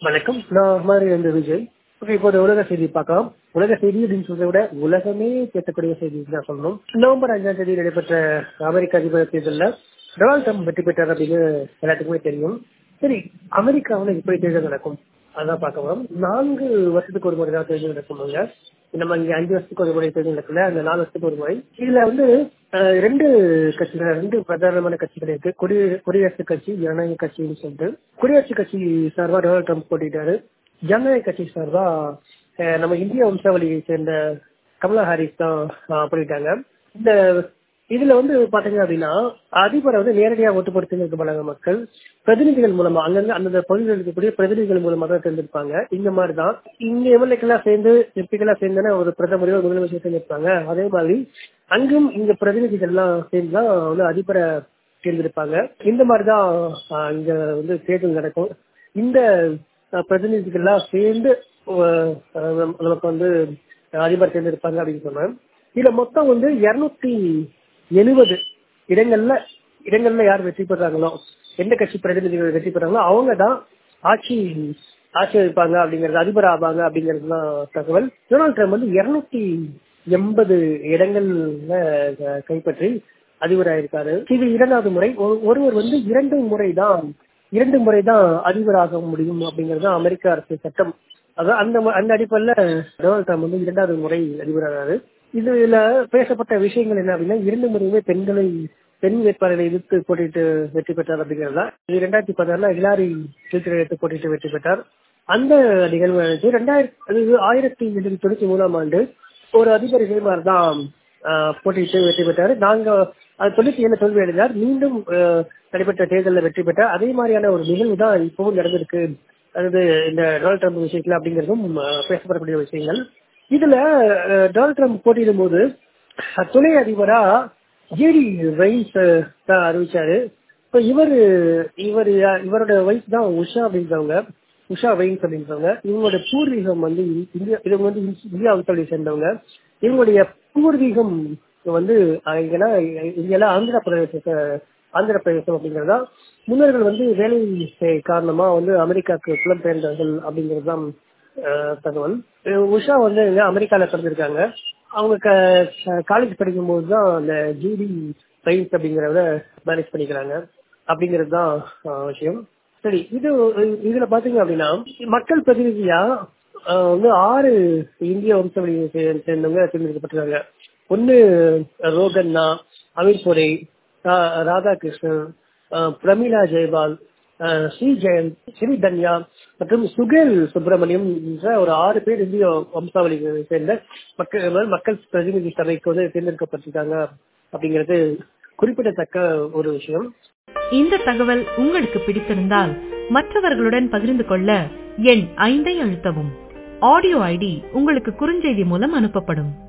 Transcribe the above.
வணக்கம் நான் மாதிரி இந்த விஜய் ஓகே இப்போது உலக செய்தி பார்க்கலாம் உலக செய்தி அப்படின்னு சொல்றதை விட உலகமே பேசக்கூடிய செய்தி தான் சொல்லணும் நவம்பர் அஞ்சாம் தேதி நடைபெற்ற அமெரிக்க அதிபர் தேர்தலில் டொனால்ட் ட்ரம்ப் வெற்றி பெற்றார் அப்படின்னு எல்லாத்துக்குமே தெரியும் சரி அமெரிக்காவில் எப்படி தேர்தல் நடக்கும் அதான் பார்க்க வரோம் நான்கு வருஷத்துக்கு ஒரு முறை தான் தேர்தல் நடக்குமாங்க நம்ம இங்க அஞ்சு வருஷத்துக்கு ஒரு முறை தேர்தல் நடக்கல அந்த நாலு வருஷத்துக்கு ஒரு முறை இதுல வந்து அஹ், ரெண்டு கட்சிகள் ரெண்டு பிரதானமான கட்சிகள் இருக்கு குடி குடியரசுக் கட்சி ஜனநாயக கட்சின்னு சொல்லிட்டு குடியரசுக் கட்சி சார்பா டொனால்ட் ட்ரம்ப் போட்டிட்டாரு ஜனநாயக கட்சி சார்பா அஹ், நம்ம இந்திய வம்சாவளியை சேர்ந்த கமலா ஹாரிஸ் தான் அஹ், போட்டிட்டாங்க இந்த இதுல வந்து பாத்தீங்க அப்படின்னா அதிபரை வந்து நேரடியா ஓட்டு போட்டு தேர்ந்தெடுக்கப்படாத மக்கள் பிரதிநிதிகள் மூலமா அங்கங்க அந்தந்த பகுதியில் இருக்கக்கூடிய பிரதிநிதிகள் மூலமா தான் தேர்ந்தெடுப்பாங்க இந்த மாதிரி தான் இங்க எம்எல்ஏக்கெல்லாம் சேர்ந்து எம்பிக்கெல்லாம் சேர்ந்தானே ஒரு பிரதமரையோ ஒரு முதலமைச்சர் தேர்ந்தெடுப்பாங்க அதே மாதிரி அங்கும் இங்க பிரதிநிதிகள் எல்லாம் சேர்ந்து தான் வந்து அதிபரை தேர்ந்தெடுப்பாங்க இந்த மாதிரி தான் ஆஹ், இங்க வந்து தேர்தல் நடக்கும் இந்த ஆஹ், பிரதிநிதிகள்லாம் சேர்ந்து ஆஹ், ஆஹ், நமக்கு வந்து அதிபர் தேர்ந்தெடுப்பாங்க அப்படின்னு சொன்னேன் இதுல மொத்தம் வந்து இருநூத்தி எழுபது இடங்கள்ல இடங்கள்ல யார் வெற்றி பெறாங்களோ எந்த கட்சி பிரதிநிதிகள் வெற்றி பெறாங்களோ அவங்க தான் ஆட்சி ஆட்சி வைப்பாங்க அப்படிங்கிறது அதிபர் ஆவாங்க அப்படிங்கிறது தான் தகவல் டொனால்ட் ட்ரம்ப் வந்து இருநூத்தி எண்பது இடங்கள்ல அஹ், கைப்பற்றி அதிபராயிருக்காரு இது இரண்டாவது முறை ஒரு- ஒருவர் வந்து இரண்டு முறை தான் இரண்டு முறை தான் அதிபராக முடியும் அப்படிங்கிறது தான் அமெரிக்க அரசு சட்டம் அதான் அந்த ம- அந்த அடிப்படையில டொனால்ட் ட்ரம்ப் வந்து இரண்டாவது முறை அதிபரானாரு இதுல பேசப்பட்ட விஷயங்கள் என்ன அப்படின்னா இரண்டு முறையுமே பெண்களை பெண் வேட்பாளரை எதிர்த்து போட்டிட்டு வெற்றி பெற்றார் அப்படிங்கிறது தான் இது ரெண்டாயிரத்தி பதினாறுல ஹிலாரி கிளின்டனை எடுத்து போட்டிட்டு வெற்றி பெற்றார் அந்த நிகழ்வு நடந்துச்சு ரெண்டாயிரத்தி அது ஆயிரத்தி எண்ணூத்தி தொண்ணூத்தி மூணாம் ஆண்டு ஒரு அதிபர் இதே மாதிரி தான் ஆஹ், போட்டியிட்டு வெற்றி பெற்றார் நாங்க அது தொண்ணூத்தி ஏழு தோல்வி அடைந்தார் மீண்டும் ஆஹ், நடைபெற்ற தேர்தலில் வெற்றி பெற்றார் அதே மாதிரியான ஒரு நிகழ்வு தான் இப்பவும் நடந்திருக்கு அதாவது இந்த டொனால்ட் ட்ரம்ப் விஷயத்துல அப்படிங்கிறதும் ஆஹ், பேசப்படக்கூடிய விஷயங்கள் இதுல அஹ், டொனால்ட் ட்ரம்ப் போட்டியிடும் போது அஹ், துணை அதிபரா ஜேடி வைஸ் தான் அறிவிச்சாரு இப்போ இவர் இவர் இவரோட வைஸ் தான் உஷா அப்படின்றவங்க உஷா வைன்ஸ் அப்படின்றவங்க இவங்களோட பூர்வீகம் வந்து இந்~ இந்தியா இவங்க வந்து இந்~ இந்தியா வம்சாவளியை சேர்ந்தவங்க இவங்களுடைய பூர்வீகம் வந்து அஹ், இங்கெல்லாம் இங்கெல்லாம் ஆந்திர பிரதேசத்தை ஆந்திர பிரதேசம் அப்படிங்கிறதா முன்னோர்கள் வந்து வேலை காரணமா வந்து அமெரிக்காவுக்கு புலம்பெயர்ந்தவர்கள் அப்படிங்கிறது தான் அஹ், தகவல் அஹ் உஷா வந்து இங்க அமெரிக்கால பிறந்திருக்காங்க அவங்க காலேஜ் படிக்கும்போது தான் அந்த ஜிடி சயின்ஸ் அப்படிங்கிறத மேனேஜ் பண்ணிக்கிறாங்க அப்படிங்கிறது தான் அஹ், விஷயம் சரி இது இதுல பாத்தீங்க அப்படின்னா மக்கள் பிரதிநிதியா அஹ், வந்து ஆறு இந்திய வம்சாவளியை சே- சேர்ந்தவங்க தேர்ந்தெடுக்கப்பட்டிருக்காங்க ஒன்னு ரோகண்ணா அமீர் பொரே ரா- ராதாகிருஷ்ணன் அஹ், பிரமிளா ஜெயபால் அஹ், ஸ்ரீ ஜெயந்த் ஸ்ரீ தன்யா மற்றும் சுகேல் சுப்பிரமணியம் என்ற ஒரு ஆறு பேர் இந்திய வம்சாவளியை சேர்ந்த மக்கள் மக்கள் பிரதிநிதி சபைக்கு வந்து தேர்ந்தெடுக்கப்பட்டிருக்காங்க அப்படிங்கிறது குறிப்பிடத்தக்க ஒரு விஷயம் இந்த தகவல் உங்களுக்கு பிடித்திருந்தால் மற்றவர்களுடன் பகிர்ந்து கொள்ள எண் ஐந்தை அழுத்தவும் ஆடியோ ஐடி உங்களுக்கு குறுஞ்செய்தி மூலம் அனுப்பப்படும்